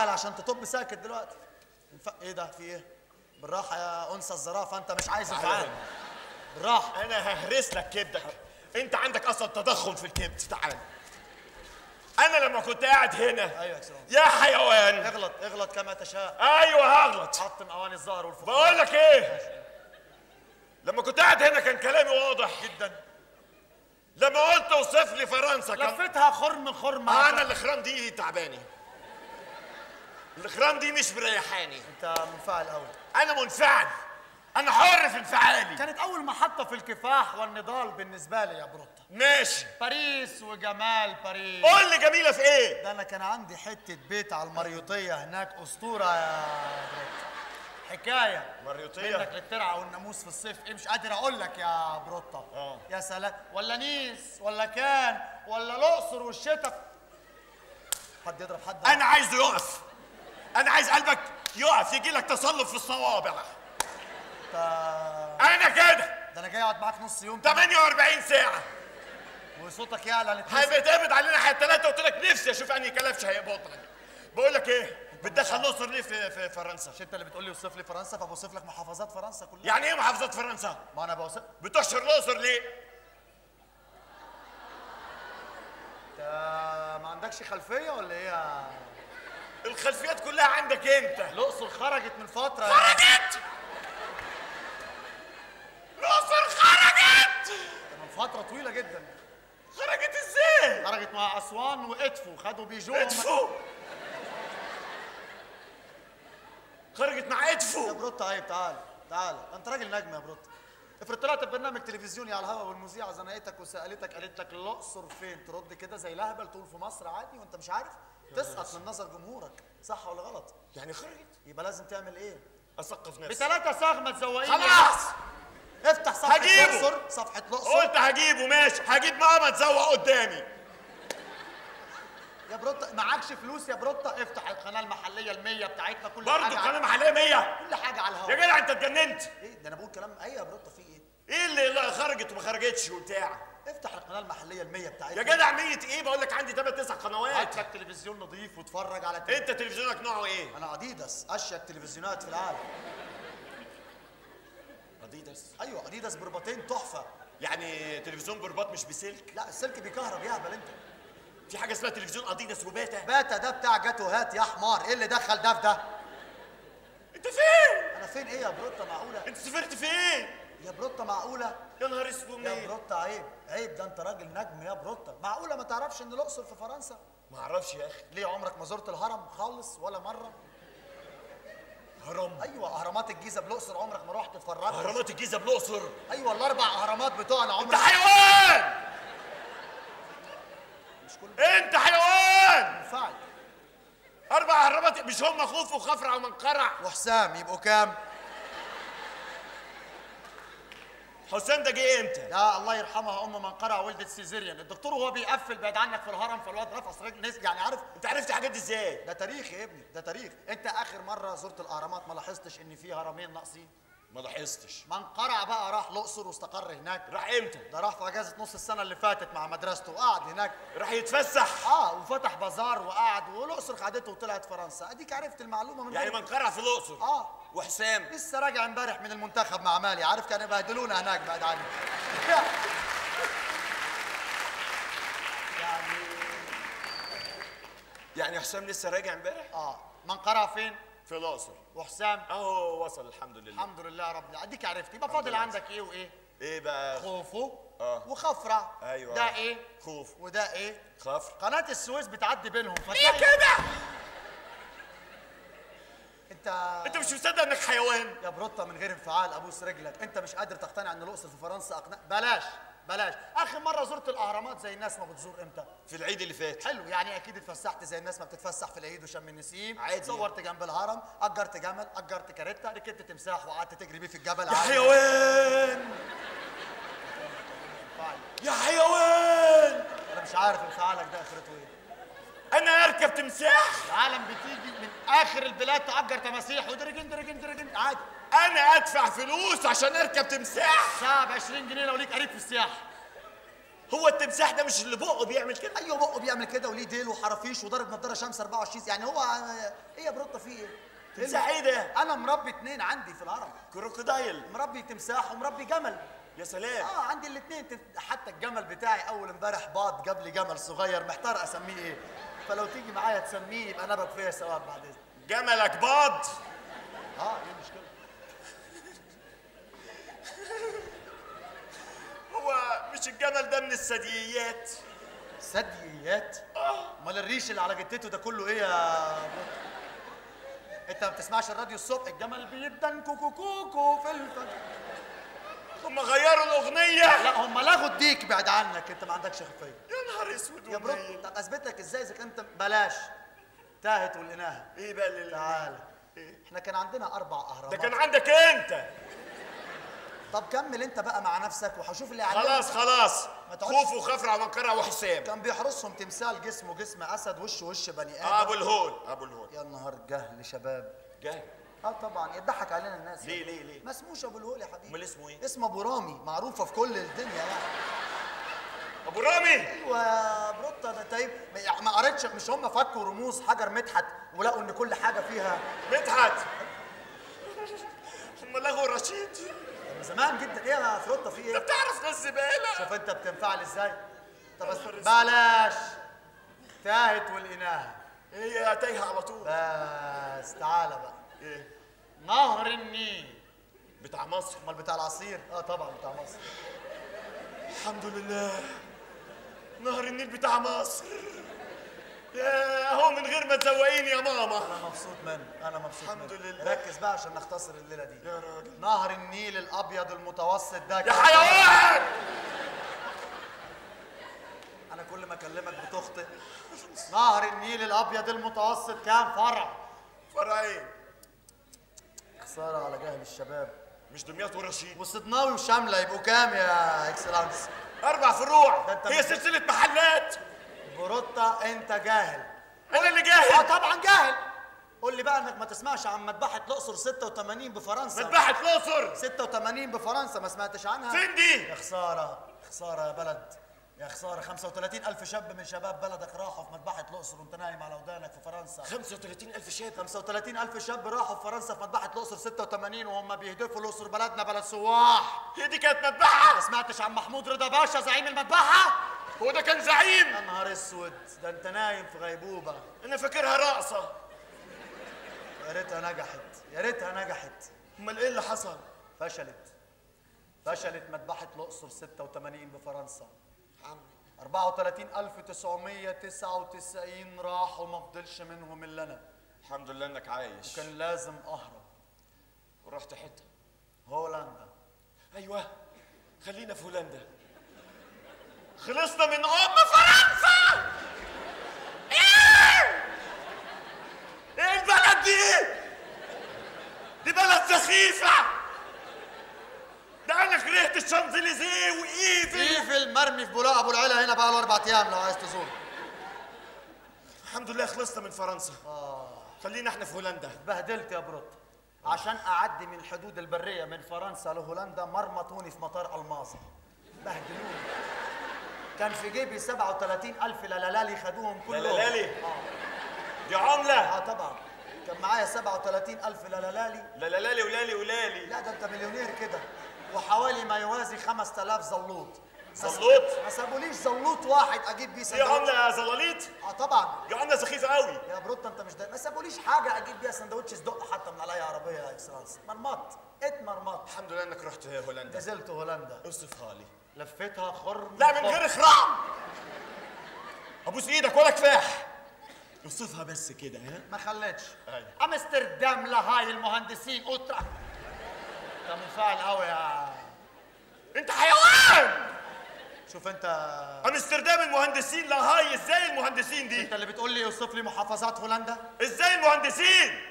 منفعل عشان تطب ساكت دلوقتي منف... ايه ده في ايه بالراحه يا انثى الزرافه انت مش عايز تعالى انفعال هنا. بالراحه انا ههرس لك كبدك انت عندك اصلا تضخم في الكبد تعال انا لما كنت قاعد هنا ايوه يا سلام يا حيوان اغلط اغلط كما تشاء ايوه هغلط حطم اواني الظهر والفقار بقول لك ايه لما كنت قاعد هنا كان كلامي واضح جدا لما قلت اوصف لي فرنسا كان لفتها خرم خرم انا الاخرام دي تعباني الاخرام دي مش مريحاني انت منفعل قوي انا منفعل انا حر في انفعالي كانت اول محطه في الكفاح والنضال بالنسبه لي يا بروتا ماشي باريس وجمال باريس قول لي جميله في ايه ده انا كان عندي حته بيت على المريوطيه هناك اسطوره يا بروتا حكايه مريوطية؟ منك للترعه والناموس في الصيف ايه مش قادر اقول لك يا بروتا آه. يا سلام ولا نيس ولا كان ولا الاقصر والشتاء حد يضرب حد انا عايزه يقف انا عايز قلبك يقف يجي لك تصلب في الصوابع انت انا كده ده انا جاي اقعد معاك نص يوم 48 ساعه وصوتك يعلى نتنسى. هيتقبض علينا حتى ثلاثه قلت لك نفسي اشوف انهي كلبش هيقبض بقول لك ايه بتدخل الاقصر ليه في, في فرنسا مش انت اللي بتقول لي اوصف لي فرنسا فبوصف لك محافظات فرنسا كلها يعني ايه محافظات فرنسا ما انا بوصف بتحشر الاقصر ليه انت ما عندكش خلفيه ولا ايه يا الخلفيات كلها عندك انت الاقصر خرجت من فتره يا- خرجت الاقصر خرجت من فتره طويله جدا خرجت ازاي خرجت مع اسوان وادفو خدوا بيجو ادفو خرجت مع يا ادفو بروتا عيب تعال تعال انت راجل نجم يا بروتا افرض طلعت في برنامج تلفزيوني على الهواء والمذيعه زنقتك وسالتك قالت لك الاقصر فين ترد كده زي لهبل تقول في مصر عادي وانت مش عارف تسقط من نظر جمهورك صح ولا غلط يعني خرجت يبقى لازم تعمل ايه اثقف نفسي بثلاثة سغمة تزوقيني خلاص افتح صفحة هجيبه. الأقصر صفحة الأقصر قلت هجيبه ماشي هجيب ماما تزوق قدامي يا بروتا معكش فلوس يا بروتا افتح القناة المحلية المية بتاعتنا كل برضه حاجة قناه على- محليه 100 كل حاجة على يا الهواء جدع انت اتجننت ايه ده انا بقول كلام ايه يا بروتا في ايه ايه اللي لا خرجت وما خرجتش وبتاع افتح القناة المحلية المية بتاعتنا يا جدع مية ايه بقول لك عندي 8 9 هات قنوات لك تلفزيون نظيف واتفرج على تلفزيون انت تلفزيونك نوعه ايه انا اديداس اشيك تلفزيونات في العالم اديداس ايوه اديداس برباطين تحفه يعني تلفزيون برباط مش بسلك لا السلك بيكهرب يهبل انت في حاجه اسمها تلفزيون اديداس وباتا باتا ده بتاع جاتوهات يا حمار ايه اللي دخل ده في ده انت فين انا فين ايه يا بروتا معقوله انت سافرت فين يا بروتا معقوله يا نهار اسود يا بروتا عيب عيب ده انت راجل نجم يا بروتا معقوله ما تعرفش ان الاقصر في فرنسا ما اعرفش يا اخي ليه عمرك ما زرت الهرم خالص ولا مره هرم ايوه اهرامات الجيزه بالاقصر عمرك ما رحت اتفرجت اهرامات الجيزه بالاقصر ايوه الاربع اهرامات بتوعنا انت عمرك حيوان مش كل انت حيوان منفعل اربع اهرامات مش هم خوف وخفرع ومنقرع وحسام يبقوا كام حسام ده جه امتى يا الله يرحمها ام منقرع ولدت سيزيريان الدكتور وهو بيقفل بعيد عنك في الهرم فالواد رفع رجل نزل يعني عارف انت عرفت الحاجات دي ازاي ده تاريخ يا ابني ده تاريخ انت اخر مره زرت الاهرامات ما لاحظتش ان في هرمين ناقصين ما لاحظتش منقرع بقى راح الاقصر واستقر هناك راح امتى ده راح في اجازه نص السنه اللي فاتت مع مدرسته وقعد هناك راح يتفسح اه وفتح بازار وقعد والاقصر خدته وطلعت فرنسا اديك عرفت المعلومه من يعني غير- منقرع في الاقصر اه وحسام لسه راجع امبارح من المنتخب مع مالي عارف كانوا يبهدلونا هناك بعد عني يعني يعني حسام لسه راجع امبارح اه منقرع فين في الاقصر وحسام اهو وصل الحمد لله الحمد لله رب العالمين اديك عرفت يبقى فاضل لله. عندك ايه وايه ايه بقى خوفو آه. وخفرع أيوة. ده ايه خوف وده ايه خفر قناه السويس بتعدي بينهم ليه فتلاقي كده انت انت مش مصدق انك حيوان يا بروتا من غير انفعال ابوس رجلك انت مش قادر تقتنع ان الاقصر في فرنسا أقنع... بلاش بلاش اخر مره زرت الاهرامات زي الناس ما بتزور امتى في العيد اللي فات حلو يعني اكيد اتفسحت زي الناس ما بتتفسح في العيد وشم النسيم عادي. صورت جنب الهرم اجرت جمل اجرت كاريتا ركبت تمساح وقعدت تجري بيه في الجبل يا عادي. حيوان انفعال. يا حيوان انا مش عارف انفعالك ده اخرته ايه انا اركب تمساح العالم بتيجي من اخر البلاد تأجر تماسيح ودرجن درجن درجن عادي انا ادفع فلوس عشان اركب تمساح ساعة ب 20 جنيه لو ليك قريب في السياحة هو التمساح ده مش اللي بقه بيعمل كده ايوه بقه بيعمل كده وليه ديل وحرافيش وضارب نضاره شمس 24 يعني هو ايه يا بروطه في ايه؟ تمساح ايه ده انا مربي اتنين عندي في الهرم كروكودايل مربي تمساح ومربي جمل يا سلام اه عندي الاثنين حتى الجمل بتاعي اول امبارح باض جاب لي جمل صغير محتار اسميه ايه فلو تيجي معايا تسميه يبقى نبك فيا ثواب بعد اذنك جملك باض اه ايه المشكله هو مش الجمل ده من الثدييات ثدييات امال الريش اللي على جتته ده كله ايه يا بط؟ انت ما بتسمعش الراديو الصبح الجمل بيدن كوكو كوكو في الفجر هم غيروا الاغنيه لا هم لغوا الديك بعد عنك انت ما عندكش خلفيه يا نهار اسود يا برو ومنيل. طب اثبت لك ازاي اذا كنت بلاش تاهت ولقيناها ايه بقى اللي تعال إيه؟ احنا كان عندنا اربع اهرامات ده كان عندك انت طب كمل انت بقى مع نفسك وهشوف اللي عليك خلاص خلاص ما تقعدش- خوف وخفرع ومنقرع وحسام كان بيحرسهم تمثال جسمه جسم اسد وشه وش بني آه، ابو ادم الهول ابو الهول يا نهار جهل شباب جاي اه طبعا يضحك علينا الناس ليه ليه ليه ما اسموش ابو الهول يا حبيبي امال اسمه ايه اسمه ابو رامي معروفه في كل الدنيا يعني ابو رامي ايوه يا بروتا ده طيب ما- ما قريتش مش هم فكوا رموز حجر مدحت ولقوا ان كل حاجه فيها مدحت هم لغوا رشيد من زمان جدا ايه يا فروتا في انت ايه بتعرف ناس زباله شوف انت بتنفعل ازاي طب بس نهار اسود. بلاش تاهت والاناها هي تايهه على طول بس تعالى بقى ايه نهر النيل بتاع مصر امال بتاع العصير اه طبعا بتاع مصر الحمد لله نهر النيل بتاع مصر يا هو من غير ما تزوقيني يا ماما انا مبسوط منه انا مبسوط الحمد منه. لله. ركز بقى عشان نختصر الليله دي يا راجل نهر النيل الابيض المتوسط ده يا كان- حيوان انا كل ما اكلمك بتخطئ نهر النيل الابيض المتوسط كام فرع فرعين خساره على جهل الشباب مش دمياط ورشيد وصدناوي وشامله يبقوا كام يا اكسلانس اربع فروع ده انت هي مش- سلسله محلات بروتا انت جاهل انا اللي اه جاهل طبعا جاهل قول لي بقى انك ما تسمعش عن مذبحه الاقصر 86 بفرنسا مذبحه الاقصر 86 بفرنسا ما سمعتش عنها فين دي يا خساره خساره يا بلد يا خساره 35 الف شاب من شباب بلدك راحوا في مذبحه الاقصر وانت نايم على ودانك في فرنسا 35000 شاب 35 الف شاب راحوا في فرنسا في مذبحه الاقصر 86 وهم بيهدفوا الاقصر بلدنا بلد سواح هي دي كانت ما مذبحه سمعتش عن محمود رضا باشا زعيم المذبحه هو ده كان زعيم يا نهار اسود ده انت نايم في غيبوبه انا فاكرها رقصه يا ريتها نجحت يا ريتها نجحت امال ايه اللي حصل فشلت فشلت مذبحة الأقصر 86 بفرنسا عمي 34999 راحوا ما فضلش منهم إلا أنا الحمد لله انك عايش كان لازم أهرب ورحت حته هولندا ايوه خلينا في هولندا خلصنا من ام فرنسا ايه ايه البلد دي دي بلد سخيفه ده انا كرهت الشانزليزيه وايفل إيفل مرمي في بولاق أبو العلا هنا بقى له أربع أيام لو عايز تزور الحمد لله خلصنا من فرنسا خلينا احنا في هولندا بهدلت يا بروت عشان أعدي من الحدود البرية من فرنسا لهولندا مرمطوني في مطار ألماظة بهدلوني كان في جيبي 37 ألف لالالي خدوهم كلهم لالالي؟ آه. دي عمله اه طبعا كان معايا 37 ألف لالالي لا لا لالي ولالي ولالي لا ده انت مليونير كده وحوالي ما يوازي 5000 زلوط زلوط؟ ما سابوليش زلوط واحد اجيب بيه دي سندوتش عمله يا زلاليط اه طبعا دي عمله سخيفه قوي يا بروتا انت مش ده ما سابوليش حاجه اجيب بيها سندوتش صدق حتى من عليا عربيه يا اكسلانس مرمط اتمرمط الحمد لله انك رحت هولندا نزلت هولندا اوصفها لي لفيتها خرم لا من غير اخرام ابوس ايدك ولا كفاح اوصفها بس كده ها ما خليتش أيوة. امستردام لهاي المهندسين اوترا انت منفعل قوي يا انت حيوان شوف انت امستردام المهندسين لا هاي ازاي المهندسين دي انت اللي بتقول لي اوصف لي محافظات هولندا ازاي المهندسين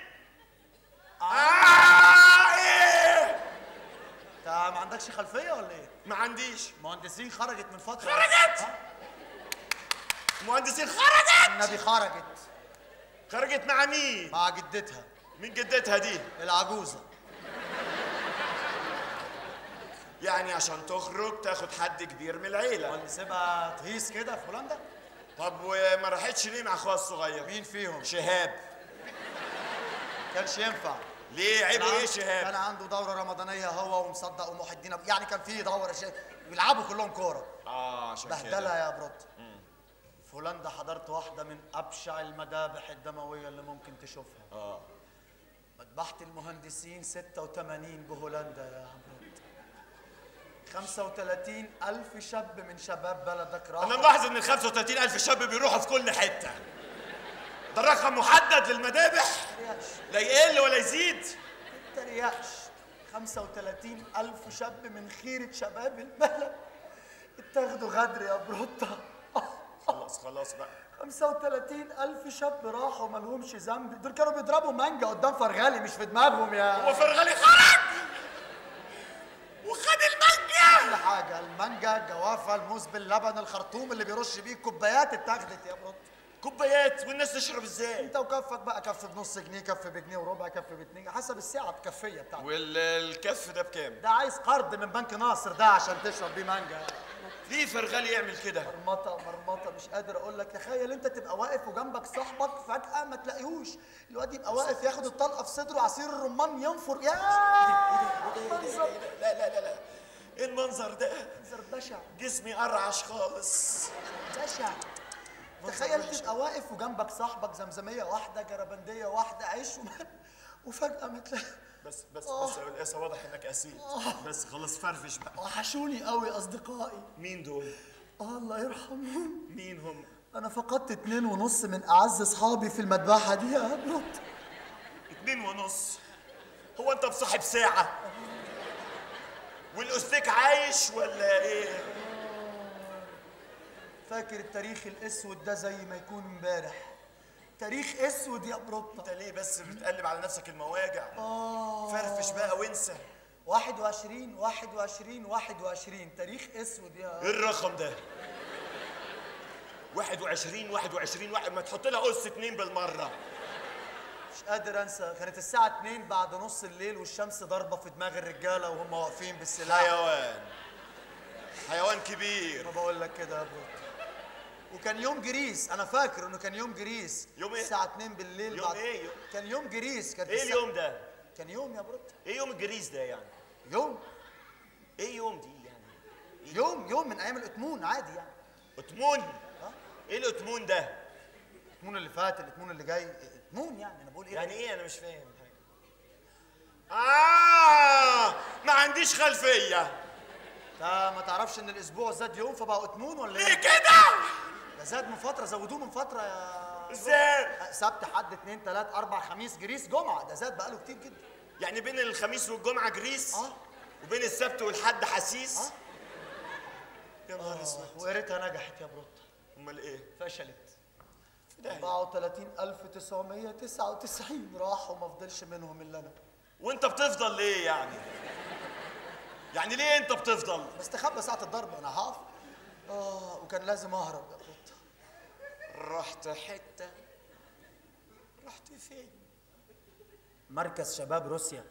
آه ايه انت ما عندكش خلفيه ولا ايه ما عنديش مهندسين خرجت من فتره خرجت؟ ها؟ المهندسين خرجت النبي خرجت خرجت مع مين مع جدتها مين جدتها دي العجوزه يعني عشان تخرج تاخد حد كبير من العيله ولا سيبها تهيس كده في هولندا طب وما راحتش ليه مع اخوها الصغير مين فيهم شهاب كانش ينفع ليه عيبه كان ايه عن- شهاب كان عنده دوره رمضانيه هو ومصدق ومحي الدين أبو- يعني كان في دوره شيء بيلعبوا كلهم كوره اه عشان بهدله كده يا بروت في هولندا حضرت واحده من ابشع المذابح الدمويه اللي ممكن تشوفها اه مذبحة المهندسين 86 بهولندا يا بروت 35 ألف شاب من شباب بلدك راحوا انا ملاحظ ان ال 35 الف شاب بيروحوا في كل حته ده رقم محدد للمذابح تريقش لا يقل ولا يزيد تريقش 35 ألف شاب من خيرة شباب البلد اتاخدوا غدر يا بروتا خلاص خلاص بقى 35 ألف شاب راحوا مالهمش ذنب دول كانوا بيضربوا مانجا قدام فرغالي مش في دماغهم يا هو فرغلي خرج وخد المانجا كل حاجة المانجا الجوافة الموز باللبن الخرطوم اللي بيرش بيه الكوبايات اتاخدت يا بروتا كوبايات والناس تشرب ازاي انت وكفك بقى كف بنص جنيه كف بجنيه وربع كف باتنين حسب السعه الكفيه بتاعتك والكف ده بكام ده عايز قرض من بنك ناصر ده عشان تشرب بيه مانجا ليه فرغلي يعمل كده مرمطه مرمطه مش قادر اقول لك تخيل انت تبقى واقف وجنبك صاحبك فجاه ما تلاقيهوش الواد يبقى واقف ياخد الطلقه في صدره عصير الرمان ينفر يا منظر لا لا لا لا ايه المنظر ده منظر بشع جسمي قرعش خالص بشع تخيل تبقى واقف وجنبك صاحبك زمزميه واحده جربنديه واحده عيش وما- وفجاه ما تلاقي بس بس آه. بس يا القاسة واضح انك قسيت بس خلاص فرفش بقى وحشوني قوي اصدقائي مين دول آه الله يرحمهم مين هم انا فقدت اتنين ونص من اعز اصحابي في المذبحه دي يا بروت اتنين ونص هو انت بصاحب ساعة والاستيك عايش ولا ايه فاكر التاريخ الاسود ده زي ما يكون امبارح تاريخ اسود يا بروتا انت ليه بس بتقلب على نفسك المواجع اه فرفش بقى وانسى 21 21 21 تاريخ اسود يا ايه الرقم ده 21 21 واحد ما تحط لها قص اتنين بالمره مش قادر انسى كانت الساعه 2 بعد نص الليل والشمس ضاربه في دماغ الرجاله وهم واقفين بالسلاح حيوان حيوان كبير ما بقول لك كده يا بروتا وكان يوم جريس انا فاكر انه كان يوم جريس يوم إيه؟ الساعه 2 بالليل يوم بعد إيه؟ يوم- كان يوم جريس كان ايه اليوم ده كان يوم يا بروتا ايه يوم الجريس ده يعني يوم ايه يوم دي يعني يوم يوم من ايام الاتمون عادي يعني اتمون ايه الاتمون ده الاتمون اللي فات الاتمون اللي جاي اتمون يعني انا بقول ايه يعني ايه انا مش فاهم حاجه اه ما عنديش خلفيه انت ما تعرفش ان الاسبوع زاد يوم فبقى اتمون ولا ليه ايه كده ده زاد من فتره زودوه من فتره يا ازاي سبت حد اتنين تلات اربع خميس جريس جمعه ده زاد بقاله كتير جدا يعني بين الخميس والجمعه جريس اه وبين السبت والحد حسيس آه. يا نهار اسود ويا ريتها نجحت يا بروتا امال ايه فشلت ده 34999 راحوا ما فضلش منهم الا انا وانت بتفضل ليه يعني يعني ليه انت بتفضل بستخبى ساعه الضرب انا هقف اه وكان لازم اهرب يا بروتا رحت حته رحت فين مركز شباب روسيا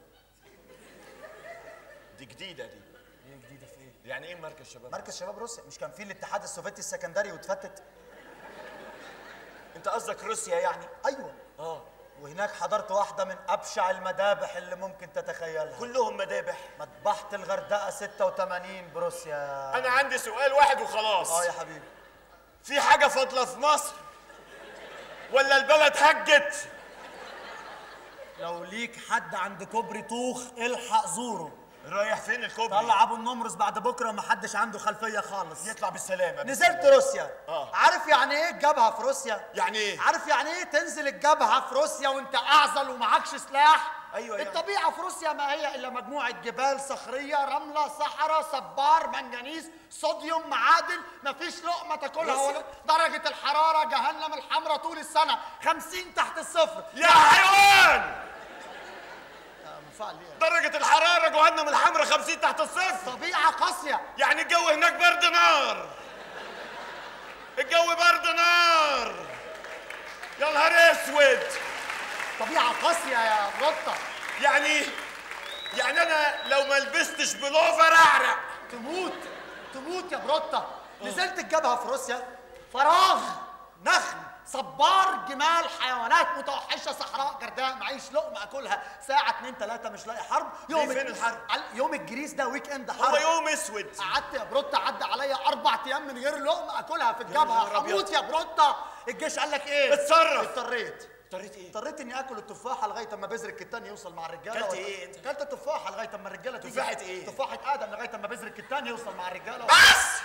دي جديده دي ايه جديده في ايه يعني ايه مركز شباب مركز شباب روسيا مش كان في الاتحاد السوفيتي السكندري واتفتت انت قصدك روسيا يعني ايوه اه وهناك حضرت واحده من ابشع المذابح اللي ممكن تتخيلها كلهم مذابح مذبحه الغردقه 86 بروسيا انا عندي سؤال واحد وخلاص اه يا حبيبي في حاجه فاضله في مصر ولا البلد هجت لو ليك حد عند كوبري طوخ الحق زوره رايح فين الكوبري طلع ابو النمرس بعد بكره ما حدش عنده خلفيه خالص يطلع بالسلامه نزلت روسيا آه. عارف يعني ايه الجبهه في روسيا يعني ايه عارف يعني ايه تنزل الجبهه في روسيا وانت اعزل ومعكش سلاح أيوة يعني. الطبيعه في روسيا ما هي الا مجموعه جبال صخريه رمله صحراء صبار منجنيز صوديوم معادن مفيش لقمه تاكلها روسيا؟ ولا درجه الحراره جهنم الحمراء طول السنه 50 تحت الصفر يا حيوان منفعل ليه درجة الحرارة جهنم الحمراء 50 تحت الصفر طبيعه قاسيه يعني الجو هناك برد نار الجو برد نار يا نهار اسود طبيعه قاسيه يا بروتا يعني يعني انا لو ما لبستش بلوفر اقدر اعرق تموت تموت يا بروتا نزلت الجبهه في روسيا فراغ نخل صبار جمال حيوانات متوحشه صحراء جرداء معيش لقمه اكلها ساعه اتنين تلاته مش لاقي حرب ليه فين الحرب؟ على- يوم الجريس ده ويك اند هو حرب يوم اسود قعدت يا بروتا عدى عليا اربع ايام من غير لقمه اكلها في نهار الجبهه أبيض. هموت يا بروتا الجيش قال لك ايه اتصرف. اضطريت اضطريت ايه؟ اضطريت اني اكل التفاحه لغايه اما بذر الكتان يوصل مع الرجاله كلت ولا- إيه أنت؟ كلت التفاحه لغايه اما الرجاله تيجي. تفاحة إيه؟ تفاحه ادم لغايه اما بذر الكتان يوصل مع الرجاله بس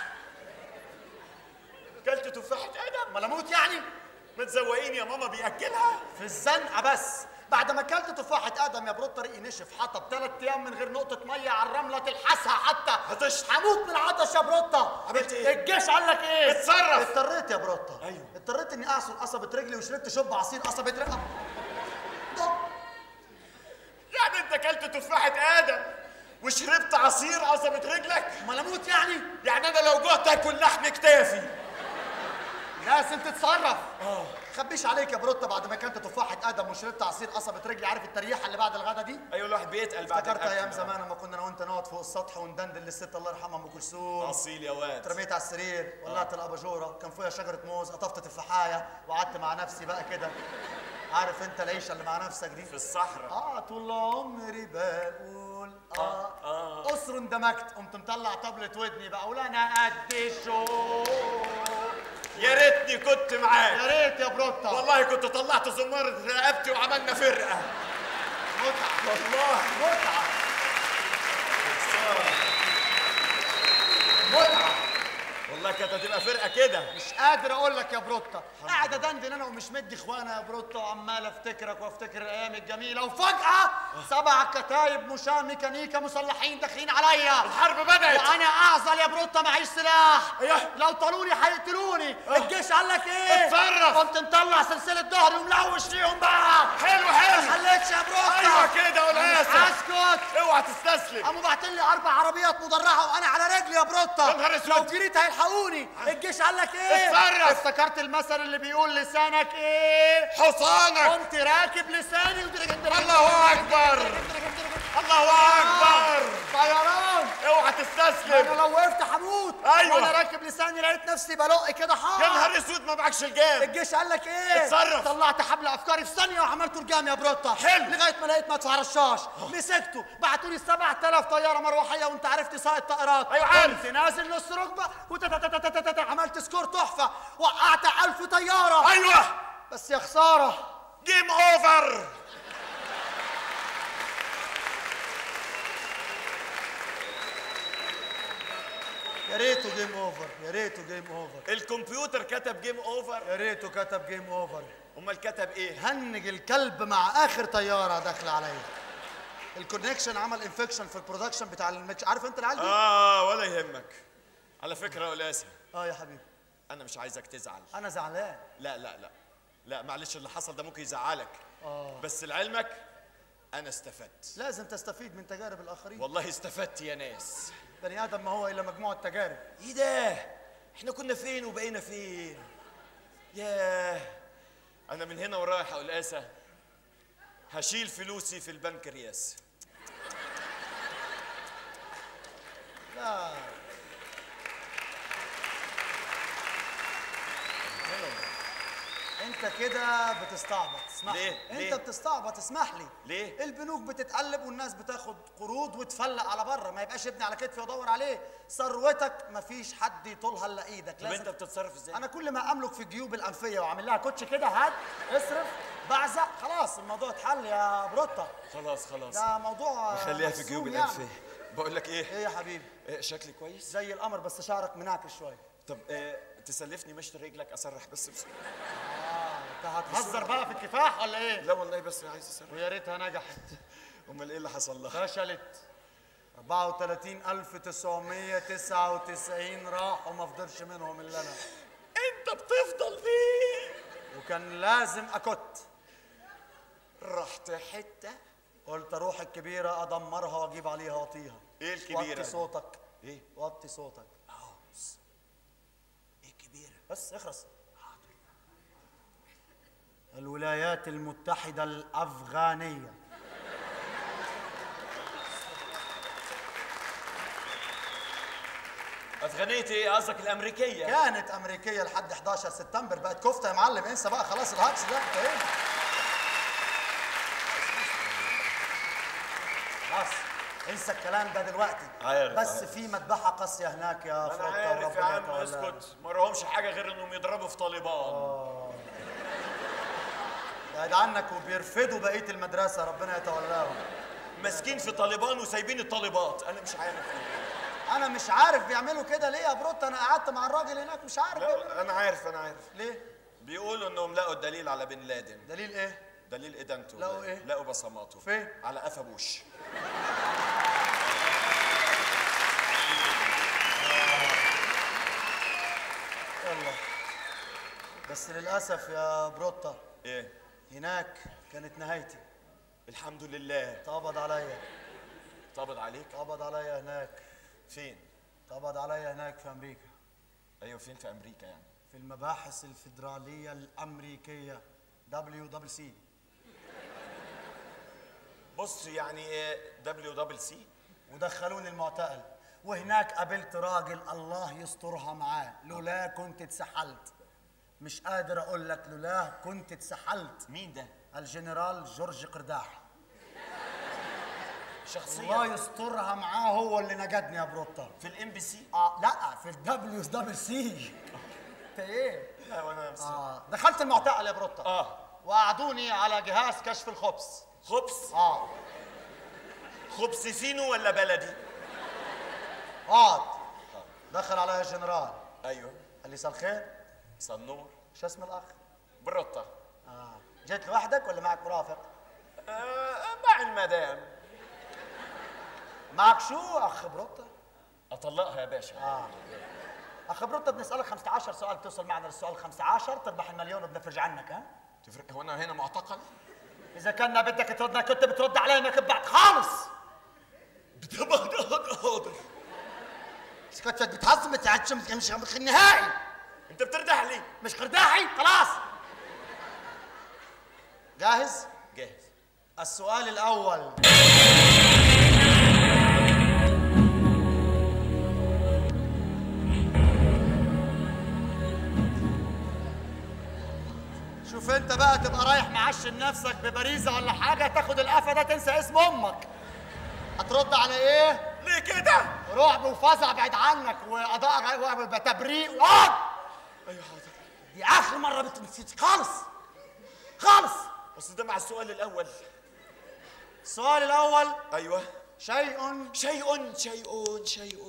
كلت تفاحة ادم امال اموت يعني ما تزوقيني يا ماما بياكلها في الزنقه بس بعد ما اكلت تفاحه ادم يا برود طريقي نشف حطب ثلاث ايام من غير نقطه ميه على الرمله تلحسها حتى هتشرب. هموت من العطش يا بروتا عملت إيه؟ الجيش قال لك ايه اتصرف. اضطريت يا بروتا أيوه. اضطريت اني اعصر قصبه رجلي وشربت شوب عصير قصبه رقبه يعني انت كلت تفاحة ادم وشربت عصير قصبة رجلك امال اموت يعني يعني انا لو جوعت اكل لحم كتافي لازم تتصرف اه خبيش عليك يا بروتا بعد ما اكلت تفاحه ادم وشربت عصير قصبه رجلي عارف التريحه اللي بعد الغدا دي ايوه الواحد بيتقل بعد افتكرت الأكل. ايام زمان لما كنا انا وانت نقعد فوق السطح وندندن للست الله يرحمها ام كلثوم اصيل يا واد اترميت على السرير ولعت الاباجوره كان فوقها شجره موز قطفت تفاحايه وقعدت مع نفسي بقى كده عارف انت العيشه اللي مع نفسك دي في الصحراء اه طول عمري بقول اه آه. قصر اندمجت قمت مطلع طبلة ودني بقول انا قد الشوق يا ريتني كنت يا معاك ريت يا بروتا والله كنت طلعت زمارة رقبتي وعملنا فرقة متعه والله متعه متعه والله كانت هتبقى فرقة كده مش قادر اقول لك يا بروتا قاعد ادندن انا ومش مدي اخوانا يا بروتا وعمال افتكرك وافتكر الايام الجميله وفجاه سبع كتايب مشاة ميكانيكا مسلحين داخلين عليا الحرب بدأت وانا اعزل يا بروتا معيش سلاح أيوه. لو طالوني هيقتلوني الجيش قال لك ايه اتصرف. قمت مطلع سلسله ظهري وملوش ليهم بقى حلو حلو ما خليتش يا بروتا ايوه كده والاسف اسكت اوعى تستسلم قاموا باعتين لي اربع عربيات مدرعه وانا على رجلي يا بروتا يا نهار اسود. لو جريت هيلحقوني الجيش قال لك ايه اتصرف. افتكرت المثل اللي بيقول لسانك ايه حصانك قمت راكب لساني الله اكبر الله اكبر طيران اوعى انا تستسلم لو وقفت هموت أيوة. وانا راكب لساني لقيت نفسي بلق كده حار يا نهار اسود ما معكش الجام الجيش قال لك ايه اتصرف. طلعت حبل افكاري في ثانيه وعملت رجام يا بروتا حلو. لغايه ما لقيت مدفع رشاش مسكته بعتوا لي 7000 طياره مروحيه وانت عرفت سائق طائرات أيوة عارف. قمت نازل نص ركبه وتتتتتتت عملت سكور تحفه وقعت 1000 طياره ايوه بس يا خساره جيم اوفر يا ريته جيم اوفر يا ريته جيم اوفر الكمبيوتر كتب جيم اوفر يا ريته كتب جيم اوفر امال كتب ايه هنج الكلب مع اخر طياره داخله عليا الكونكشن عمل انفكشن في البرودكشن بتاع المتش عارف انت العيال دي؟ اه ولا يهمك على فكره يا ولاسه اه يا حبيبي انا مش عايزك تزعل انا زعلان لا لا لا لا معلش اللي حصل ده ممكن يزعلك اه بس لعلمك انا استفدت لازم تستفيد من تجارب الاخرين والله استفدت يا ناس بني ادم ما هو الا مجموعه تجارب ايه ده احنا كنا فين وبقينا فين ياه انا من هنا ورايح يا قلقاسه هشيل فلوسي في البنكرياس لا انت كده بتستعبط اسمح ليه؟ لي. انت ليه؟ بتستعبط اسمح لي ليه؟ البنوك بتتقلب والناس بتاخد قروض وتفلق على بره ما يبقاش ابني على كتفي وادور عليه ثروتك مفيش حد يطولها الا ايدك طب انت بتتصرف ازاي انا كل ما املك في الجيوب الانفيه واعمل لها كوتش كده هات اصرف بعزق خلاص الموضوع اتحل يا بروتا خليها خلاص ده موضوع خليها في محسوم جيوب يعني. الانفيه بقول لك ايه ايه يا حبيبي إيه، شكلي كويس زي القمر بس شعرك منعكش شويه طب آه تسلفني مشط رجلك اسرح بس بس انت هتهزر بقى في الكفاح ولا ايه لا والله بس عايز اسرح ويا ريتها نجحت امال ايه اللي حصل لها فشلت 34999 راح وما فضلش منهم الا انا انت بتفضل فيه وكان لازم اكت رحت حته قلت اروح الكبيره ادمرها واجيب عليها واطيها ايه الكبيرة وطي دي؟ صوتك ايه وطي صوتك ايه الكبيره بس اخرس الولايات المتحدة الأفغانية افغانيه ايه قصدك الامريكيه كانت امريكيه لحد 11 سبتمبر بقت كفته يا معلم انسى بقى خلاص الهجص ده انت ايه خلاص انسى الكلام ده دلوقتي عارف، بس عارف. في مذبحه قاسيه هناك يا انا فروتة عارف يا وربنا عم يتولاها. اسكت ما وراهمش حاجه غير انهم يضربوا في طالبان بعد عنك وبيرفدوا بقيه المدرسه ربنا يتولاهم ماسكين في طالبان وسايبين الطالبات انا مش عارف انا مش عارف بيعملوا كده ليه يا بروت انا قعدت مع الراجل هناك مش عارف بيعملوا- لا انا عارف انا عارف ليه بيقولوا انهم لقوا الدليل على بن لادن دليل ايه دليل ادانته لقوا إيه؟ لقوا بصماته فين؟ على قفا بوش يلا بس للاسف يا بروتا ايه هناك كانت نهايتي الحمد لله اتقبض عليا طابت عليك اتقبض عليا هناك فين اتقبض عليا هناك في امريكا ايوه فين في امريكا يعني في المباحث الفيدراليه الامريكيه دبليو دبليو سي بص يعني دبليو دبل سي ودخلوني المعتقل وهناك قابلت راجل الله يسترها معاه لولاه كنت اتسحلت مش قادر اقول لك لولاه كنت اتسحلت مين ده الجنرال جورج قرداح شخصيا الله يسترها معاه هو اللي نجدني يا بروتا في الام بي سي اه لا في الدبليو دبليو سي انت ايه لا وانا بس اه دخلت المعتقل يا بروتا اه وقعدوني على جهاز كشف الخبز خبز اه خبز فينو ولا بلدي اقعد دخل عليا الجنرال ايوه قال لي مساء الخير صنور شو اسم الاخ بروتا اه جيت لوحدك ولا معك مرافق آه مع المدام معك شو اخ بروتا اطلقها يا باشا اه اخ بروتا بنسالك 15 سؤال توصل معنا للسؤال ال 15 تربح المليون وبنفرج عنك ها تفرق هو انا هنا معتقل اذا كنا بدك تردنا كنت بترد علينا كبعت خالص طبعا حاضر مش كنت بتهزم بتعشم مش مش النهائي انت بتردح لي مش قرداحي خلاص جاهز جاهز السؤال الاول شوف انت بقى تبقى رايح معشن نفسك ببريزه ولا حاجه تاخد القفا ده تنسى اسم امك هترد على ايه ليه كده رعب وفزع بعد عنك وقضاء تبريء واقعد ايوه حاضر دي اخر مره بتنسيت خالص خالص بس ده مع السؤال الاول السؤال الاول ايوه شيء شيء شيء شيء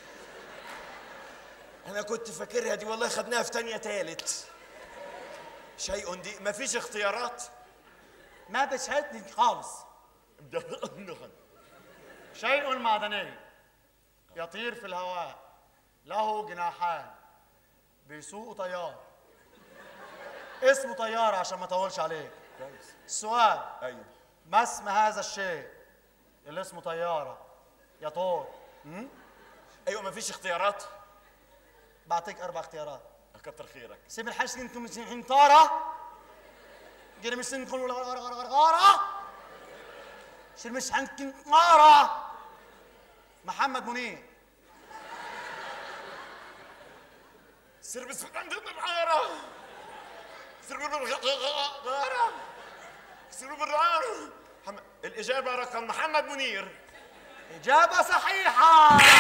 انا كنت فاكرها دي والله خدناها في تانية تالت شيء دي مفيش اختيارات ما بشهدني خالص شيء معدني يطير في الهواء له جناحان بيسوق طيار اسمه طيار عشان ما اطولش عليك كويس السؤال ايوه ما اسم هذا الشيء اللي اسمه طياره يطور ايوه مفيش اختيارات بعطيك اربع اختيارات كتر خيرك سيب الحش انتم مش طاره جري مش نقول غارة شيل مش حنكن غارة محمد منير سر بس عندنا الغارة سر بالغارة سر بالغارة الإجابة رقم محمد منير إجابة صحيحة